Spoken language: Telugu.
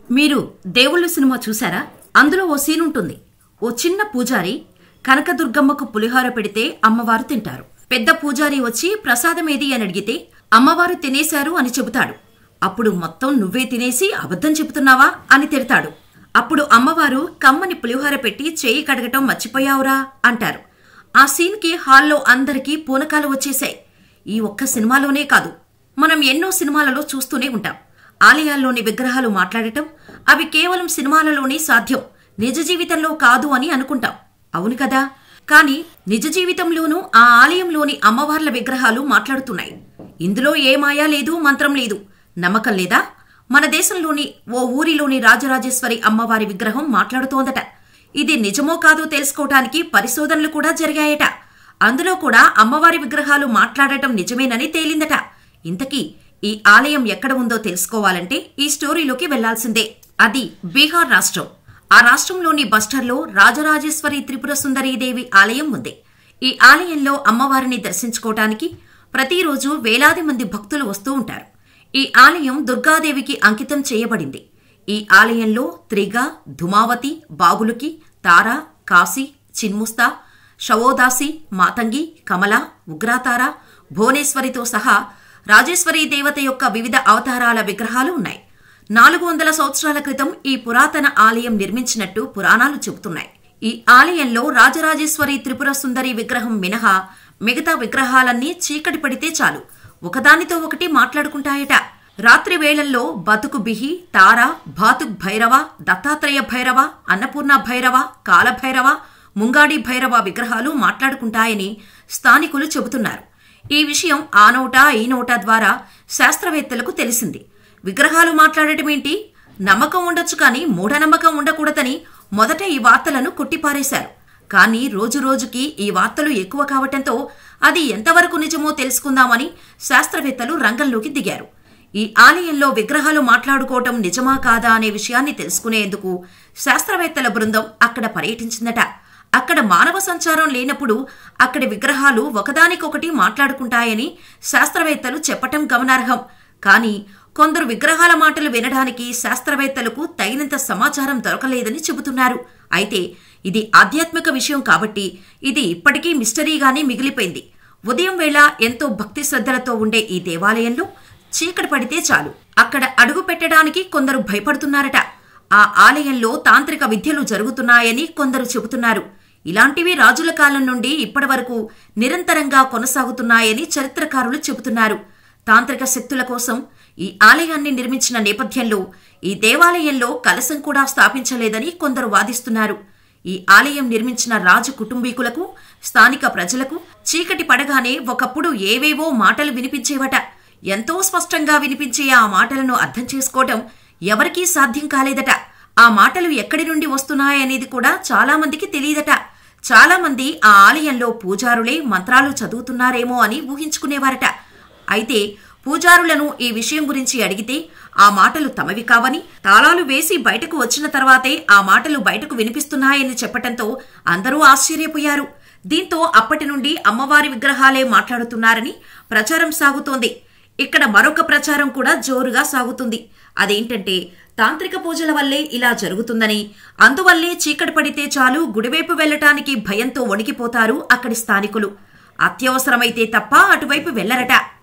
మీరు దేవుళ్ళు సినిమా చూసారా అందులో ఓ సీన్ ఉంటుంది ఓ చిన్న పూజారి కనకదుర్గమ్మకు పులిహోర పెడితే అమ్మవారు తింటారు పెద్ద పూజారి వచ్చి ప్రసాదం ఏది అని అడిగితే అమ్మవారు తినేశారు అని చెబుతాడు అప్పుడు మొత్తం నువ్వే తినేసి అబద్ధం చెబుతున్నావా అని తిడతాడు అప్పుడు అమ్మవారు కమ్మని పులిహోర పెట్టి చేయి కడగటం మర్చిపోయావురా అంటారు ఆ సీన్కి హాల్లో అందరికీ పూనకాలు వచ్చేశాయి ఈ ఒక్క సినిమాలోనే కాదు మనం ఎన్నో సినిమాలలో చూస్తూనే ఉంటాం ఆలయాల్లోని విగ్రహాలు మాట్లాడటం అవి కేవలం సినిమాలలోనే సాధ్యం నిజ జీవితంలో కాదు అని అనుకుంటాం అవును కదా కానీ నిజ జీవితంలోనూ ఆ ఆలయంలోని అమ్మవార్ల విగ్రహాలు మాట్లాడుతున్నాయి ఇందులో ఏ మాయా లేదు మంత్రం లేదు నమ్మకం లేదా మన దేశంలోని ఓ ఊరిలోని రాజరాజేశ్వరి అమ్మవారి విగ్రహం మాట్లాడుతోందట ఇది నిజమో కాదో తెలుసుకోవటానికి పరిశోధనలు కూడా జరిగాయట అందులో కూడా అమ్మవారి విగ్రహాలు మాట్లాడటం నిజమేనని తేలిందట ఇంతకీ ఈ ఆలయం ఎక్కడ ఉందో తెలుసుకోవాలంటే ఈ స్టోరీలోకి వెళ్లాల్సిందే అది బీహార్ రాష్ట్రం ఆ రాష్ట్రంలోని బస్టర్లో రాజరాజేశ్వరి త్రిపుర సుందరీదేవి ఆలయం ఉంది ఈ ఆలయంలో అమ్మవారిని దర్శించుకోవటానికి ప్రతిరోజు వేలాది మంది భక్తులు వస్తూ ఉంటారు ఈ ఆలయం దుర్గాదేవికి అంకితం చేయబడింది ఈ ఆలయంలో త్రిగ ధుమావతి బాగులుకి తార కాశీ చిన్ముస్తా షవోదాసి మాతంగి కమల ఉగ్రాతార భువనేశ్వరితో సహా రాజేశ్వరీ దేవత యొక్క వివిధ అవతారాల విగ్రహాలు ఉన్నాయి నాలుగు వందల సంవత్సరాల క్రితం ఈ పురాతన ఆలయం నిర్మించినట్టు పురాణాలు చెబుతున్నాయి ఈ ఆలయంలో రాజరాజేశ్వరి త్రిపుర సుందరి విగ్రహం మినహా మిగతా విగ్రహాలన్నీ చీకటి పడితే చాలు ఒకదానితో ఒకటి మాట్లాడుకుంటాయట రాత్రి వేళల్లో బతుకు బిహి తార భాతుక్ భైరవ దత్తాత్రేయ భైరవ అన్నపూర్ణ భైరవ కాలభైరవ ముంగాడి భైరవ విగ్రహాలు మాట్లాడుకుంటాయని స్థానికులు చెబుతున్నారు ఈ విషయం ఆ నోటా ఈ నోటా ద్వారా శాస్త్రవేత్తలకు తెలిసింది విగ్రహాలు మాట్లాడటమేంటి నమ్మకం ఉండొచ్చు కానీ మూఢనమ్మకం ఉండకూడదని మొదట ఈ వార్తలను కొట్టిపారేశారు కానీ రోజురోజుకి ఈ వార్తలు ఎక్కువ కావటంతో అది ఎంతవరకు నిజమో తెలుసుకుందామని శాస్త్రవేత్తలు రంగంలోకి దిగారు ఈ ఆలయంలో విగ్రహాలు మాట్లాడుకోవటం నిజమా కాదా అనే విషయాన్ని తెలుసుకునేందుకు శాస్త్రవేత్తల బృందం అక్కడ పర్యటించిందట అక్కడ మానవ సంచారం లేనప్పుడు అక్కడి విగ్రహాలు ఒకదానికొకటి మాట్లాడుకుంటాయని శాస్త్రవేత్తలు చెప్పటం గమనార్హం కానీ కొందరు విగ్రహాల మాటలు వినడానికి శాస్త్రవేత్తలకు తగినంత సమాచారం దొరకలేదని చెబుతున్నారు అయితే ఇది ఆధ్యాత్మిక విషయం కాబట్టి ఇది ఇప్పటికీ మిస్టరీగానే మిగిలిపోయింది ఉదయం వేళ ఎంతో భక్తి శ్రద్ధలతో ఉండే ఈ దేవాలయంలో చీకటి పడితే చాలు అక్కడ అడుగు పెట్టడానికి కొందరు భయపడుతున్నారట ఆ ఆలయంలో తాంత్రిక విద్యలు జరుగుతున్నాయని కొందరు చెబుతున్నారు ఇలాంటివి రాజుల కాలం నుండి ఇప్పటి వరకు నిరంతరంగా కొనసాగుతున్నాయని చరిత్రకారులు చెబుతున్నారు తాంత్రిక శక్తుల కోసం ఈ ఆలయాన్ని నిర్మించిన నేపథ్యంలో ఈ దేవాలయంలో కలశం కూడా స్థాపించలేదని కొందరు వాదిస్తున్నారు ఈ ఆలయం నిర్మించిన రాజు కుటుంబీకులకు స్థానిక ప్రజలకు చీకటి పడగానే ఒకప్పుడు ఏవేవో మాటలు వినిపించేవట ఎంతో స్పష్టంగా వినిపించే ఆ మాటలను అర్థం చేసుకోవటం ఎవరికీ సాధ్యం కాలేదట ఆ మాటలు ఎక్కడి నుండి వస్తున్నాయనేది కూడా చాలా మందికి తెలియదట చాలా మంది ఆ ఆలయంలో పూజారులే మంత్రాలు చదువుతున్నారేమో అని ఊహించుకునేవారట అయితే పూజారులను ఈ విషయం గురించి అడిగితే ఆ మాటలు తమవి కావని తాళాలు వేసి బయటకు వచ్చిన తర్వాతే ఆ మాటలు బయటకు వినిపిస్తున్నాయని చెప్పటంతో అందరూ ఆశ్చర్యపోయారు దీంతో అప్పటి నుండి అమ్మవారి విగ్రహాలే మాట్లాడుతున్నారని ప్రచారం సాగుతోంది ఇక్కడ మరొక ప్రచారం కూడా జోరుగా సాగుతుంది అదేంటంటే తాంత్రిక పూజల వల్లే ఇలా జరుగుతుందని అందువల్లే చీకటి పడితే చాలు గుడివైపు వెళ్లటానికి భయంతో వణికిపోతారు అక్కడి స్థానికులు అత్యవసరమైతే తప్ప అటువైపు వెళ్లరట